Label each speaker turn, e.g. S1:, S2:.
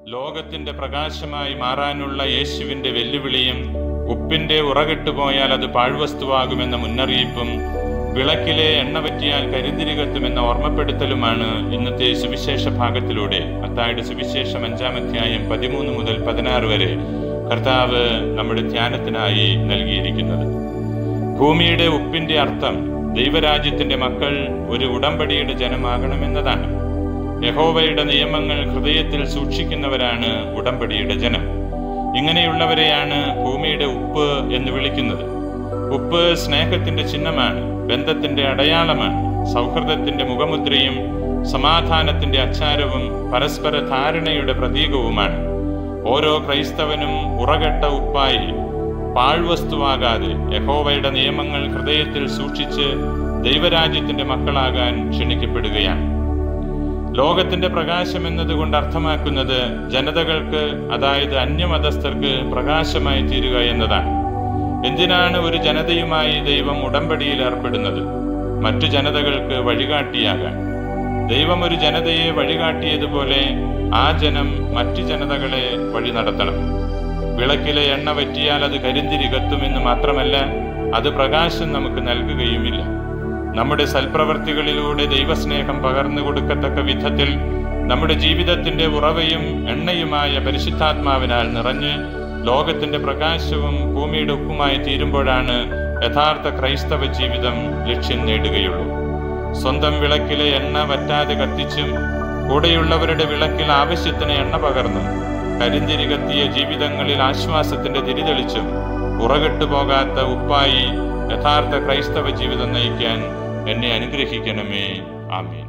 S1: ലോകത്തിന്റെ പ്രകാശമായി മാറാനുള്ള യേശുവിന്റെ വെല്ലുവിളിയും ഉപ്പിന്റെ ഉറകെട്ടുപോയാൽ അത് പാഴ്വസ്തുവാകുമെന്ന മുന്നറിയിപ്പും വിളക്കിലെ എണ്ണ പറ്റിയാൽ കരിന്തിരി കത്തുമെന്ന ഓർമ്മപ്പെടുത്തലുമാണ് ഇന്നത്തെ സുവിശേഷ ഭാഗത്തിലൂടെ അത്തായുടെ സുവിശേഷം അഞ്ചാം അധ്യായം പതിമൂന്ന് മുതൽ പതിനാറ് വരെ കർത്താവ് നമ്മുടെ ധ്യാനത്തിനായി നൽകിയിരിക്കുന്നത് ഭൂമിയുടെ ഉപ്പിന്റെ അർത്ഥം ദൈവരാജ്യത്തിന്റെ മക്കൾ ഒരു ഉടമ്പടിയുടെ ജനമാകണമെന്നതാണ് യഹോവയുടെ നിയമങ്ങൾ ഹൃദയത്തിൽ സൂക്ഷിക്കുന്നവരാണ് ഉടമ്പടിയുടെ ജനം ഇങ്ങനെയുള്ളവരെയാണ് ഭൂമിയുടെ ഉപ്പ് എന്ന് വിളിക്കുന്നത് ഉപ്പ് സ്നേഹത്തിന്റെ ചിഹ്നമാണ് ബന്ധത്തിന്റെ അടയാളമാണ് സൗഹൃദത്തിന്റെ മുഖമുദ്രയും സമാധാനത്തിന്റെ അച്ചാരവും പരസ്പര ധാരണയുടെ പ്രതീകവുമാണ് ഓരോ ക്രൈസ്തവനും ഉറകെട്ട ഉപ്പായി പാഴ്വസ്തുവാകാതെ യഹോവയുടെ നിയമങ്ങൾ ഹൃദയത്തിൽ സൂക്ഷിച്ച് ദൈവരാജ്യത്തിന്റെ മക്കളാകാൻ ക്ഷണിക്കപ്പെടുകയാണ് ലോകത്തിന്റെ പ്രകാശം എന്നതുകൊണ്ട് അർത്ഥമാക്കുന്നത് ജനതകൾക്ക് അതായത് അന്യമതസ്ഥർക്ക് പ്രകാശമായി തീരുക എന്നതാണ് എന്തിനാണ് ഒരു ജനതയുമായി ദൈവം ഉടമ്പടിയിൽ ഏർപ്പെടുന്നത് മറ്റു ജനതകൾക്ക് വഴികാട്ടിയാകാൻ ദൈവം ഒരു ജനതയെ വഴികാട്ടിയതുപോലെ ആ ജനം മറ്റു ജനതകളെ വഴി നടത്തണം വിളക്കിലെ എണ്ണ വറ്റിയാൽ അത് കരിന്തിരി കത്തുമെന്ന് മാത്രമല്ല അത് പ്രകാശം നമുക്ക് നൽകുകയുമില്ല നമ്മുടെ സൽപ്രവർത്തികളിലൂടെ ദൈവസ്നേഹം പകർന്നു കൊടുക്കത്തക്ക വിധത്തിൽ നമ്മുടെ ജീവിതത്തിന്റെ ഉറവയും എണ്ണയുമായ പരിശുദ്ധാത്മാവിനാൽ നിറഞ്ഞ് ലോകത്തിന്റെ പ്രകാശവും ഭൂമിയുടെ ഉപ്പുമായി തീരുമ്പോഴാണ് യഥാർത്ഥ ക്രൈസ്തവ ജീവിതം ലക്ഷ്യം നേടുകയുള്ളൂ സ്വന്തം വിളക്കിലെ എണ്ണ വറ്റാതെ കത്തിച്ചും കൂടെയുള്ളവരുടെ വിളക്കിൽ ആവശ്യത്തിന് എണ്ണ പകർന്നും കരിന്തിരി കത്തിയ ജീവിതങ്ങളിൽ ആശ്വാസത്തിന്റെ തിരിതെളിച്ചും ഉറകെട്ടു പോകാത്ത ഉപ്പായി യഥാർത്ഥ ക്രൈസ്തവ ജീവിതം നയിക്കാൻ എന്നെ അനുഗ്രഹിക്കണമേ ആമീൻ